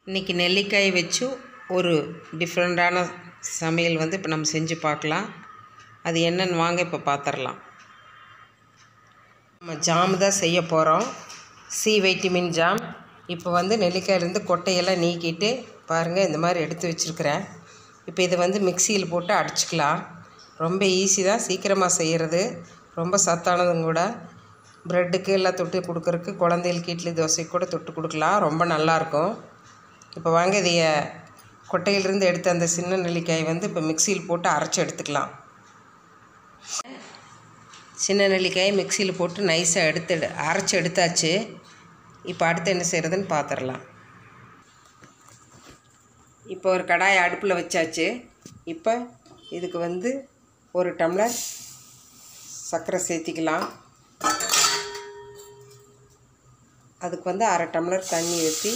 இன்றைக்கி நெல்லிக்காய் வச்சு ஒரு டிஃப்ரெண்ட்டான சமையல் வந்து இப்போ நம்ம செஞ்சு பார்க்கலாம் அது என்னன்னு வாங்க இப்போ பார்த்துடலாம் நம்ம ஜாம் தான் செய்ய போகிறோம் சி வைட்டமின் ஜாம் இப்போ வந்து நெல்லிக்காயிலேருந்து கொட்டையெல்லாம் நீக்கிட்டு பாருங்கள் இந்த மாதிரி எடுத்து வச்சுருக்கிறேன் இப்போ இதை வந்து மிக்சியில் போட்டு அடிச்சுக்கலாம் ரொம்ப ஈஸி தான் சீக்கிரமாக செய்கிறது ரொம்ப சத்தானதும் கூட ப்ரெட்டுக்கு எல்லாம் தொட்டு கொடுக்குறக்கு குழந்தைகளுக்கு இட்லி தோசைக்கு கூட தொட்டு கொடுக்கலாம் ரொம்ப நல்லாயிருக்கும் இப்போ வாங்க இதைய கொட்டையிலிருந்து எடுத்த அந்த சின்ன நெல்லிக்காய் வந்து இப்போ மிக்சியில் போட்டு அரைச்சி எடுத்துக்கலாம் சின்ன நெல்லிக்காயை மிக்சியில் போட்டு நைஸாக எடுத்து அரைச்சி எடுத்தாச்சு இப்போ அடுத்து என்ன செய்கிறதுன்னு பார்த்துடலாம் இப்போ ஒரு கடாயை அடுப்பில் வச்சாச்சு இப்போ இதுக்கு வந்து ஒரு டம்ளர் சர்க்கரை சேர்த்திக்கலாம் அதுக்கு வந்து அரை டம்ளர் தண்ணி ஊற்றி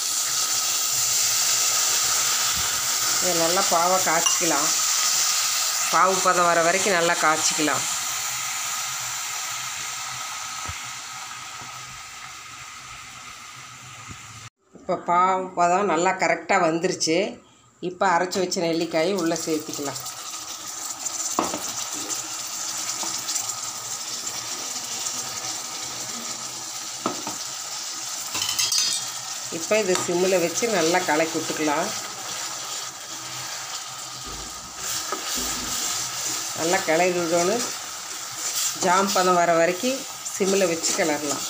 இதை நல்லா பாவை காய்ச்சிக்கலாம் பாவு பதம் வர வரைக்கும் நல்லா காய்ச்சிக்கலாம் இப்போ பாவு பதம் நல்லா கரெக்டாக வந்துருச்சு இப்போ அரைச்சி வச்ச நெல்லிக்காயை உள்ளே சேர்த்திக்கலாம் இப்போ இது சிம்மில் வச்சு நல்லா கலக்கி விட்டுக்கலாம் நல்லா கிளறி விடணும் ஜாம் பதம் வர வரைக்கும் சிம்மில் வச்சு கிளறலாம்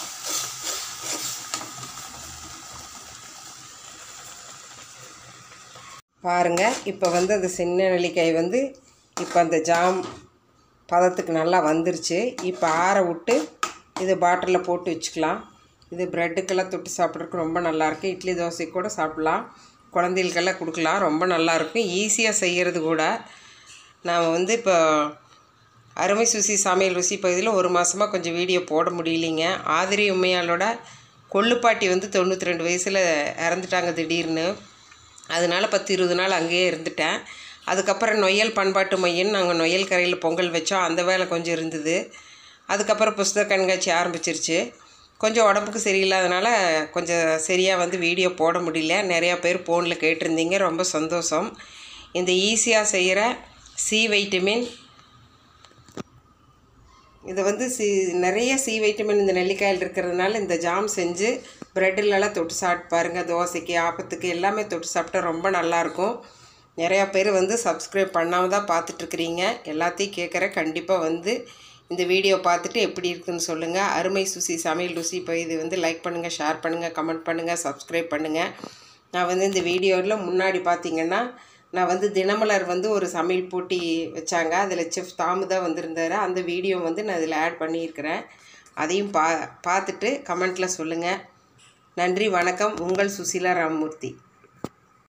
பாருங்கள் இப்போ வந்து அந்த சின்ன நெல்லிக்காய் வந்து இப்போ அந்த ஜாம் பதத்துக்கு நல்லா வந்துருச்சு இப்போ ஆற விட்டு இது பாட்டிலில் போட்டு வச்சுக்கலாம் இது ப்ரெட்டுக்கெல்லாம் தொட்டு சாப்பிட்றதுக்கு ரொம்ப நல்லாயிருக்கு இட்லி தோசைக்கு கூட சாப்பிட்லாம் குழந்தைகளுக்கெல்லாம் கொடுக்கலாம் ரொம்ப நல்லாயிருக்கும் ஈஸியாக செய்கிறது கூட நான் வந்து இப்போ அருமை சுசி சமையல் ருசி பகுதியில் ஒரு மாதமாக கொஞ்சம் வீடியோ போட முடியலைங்க ஆதிரி உண்மையாளோட கொள்ளுப்பாட்டி வந்து தொண்ணூற்றி ரெண்டு வயசில் இறந்துட்டாங்க திடீர்னு அதனால் பத்து இருபது நாள் அங்கேயே இருந்துட்டேன் அதுக்கப்புறம் நொய்யல் பண்பாட்டு மையன்னு நாங்கள் நொய்யல் கரையில் பொங்கல் வச்சோம் அந்த வேலை கொஞ்சம் இருந்தது அதுக்கப்புறம் புஸ்தக கண்காட்சி ஆரம்பிச்சிருச்சு கொஞ்சம் உடம்புக்கு சரியில்லாதனால கொஞ்சம் சரியாக வந்து வீடியோ போட முடியல நிறையா பேர் ஃபோனில் கேட்டிருந்தீங்க ரொம்ப சந்தோஷம் இந்த ஈஸியாக செய்கிற சி வைட்டமின் இது வந்து சி நிறைய சி வைட்டமின் இந்த நெல்லிக்காயில் இருக்கிறதுனால இந்த ஜாம் செஞ்சு ப்ரெட்டிலலாம் தொட்டு சாப்பிட்டு பாருங்கள் தோசைக்கு ஆப்பத்துக்கு எல்லாமே தொட்டு சாப்பிட்டா ரொம்ப நல்லாயிருக்கும் நிறையா பேர் வந்து சப்ஸ்கிரைப் பண்ணாமல் தான் பார்த்துட்ருக்குறீங்க எல்லாத்தையும் கேட்குற கண்டிப்பாக வந்து இந்த வீடியோ பார்த்துட்டு எப்படி இருக்குன்னு சொல்லுங்கள் அருமை சுசி சமையல் ருசி இப்போ இது வந்து லைக் பண்ணுங்கள் ஷேர் பண்ணுங்கள் கமெண்ட் பண்ணுங்கள் சப்ஸ்கிரைப் பண்ணுங்கள் நான் வந்து இந்த வீடியோவில் முன்னாடி பார்த்தீங்கன்னா நான் வந்து தினமலர் வந்து ஒரு சமையல் போட்டி வச்சாங்க அதில் செஃப் தாமு தான் வந்திருந்தார் அந்த வீடியோ வந்து நான் இதில் ஆட் பண்ணியிருக்கிறேன் அதையும் பா பார்த்துட்டு கமெண்ட்டில் சொல்லுங்கள் நன்றி வணக்கம் உங்கள் சுசீலா ராமமூர்த்தி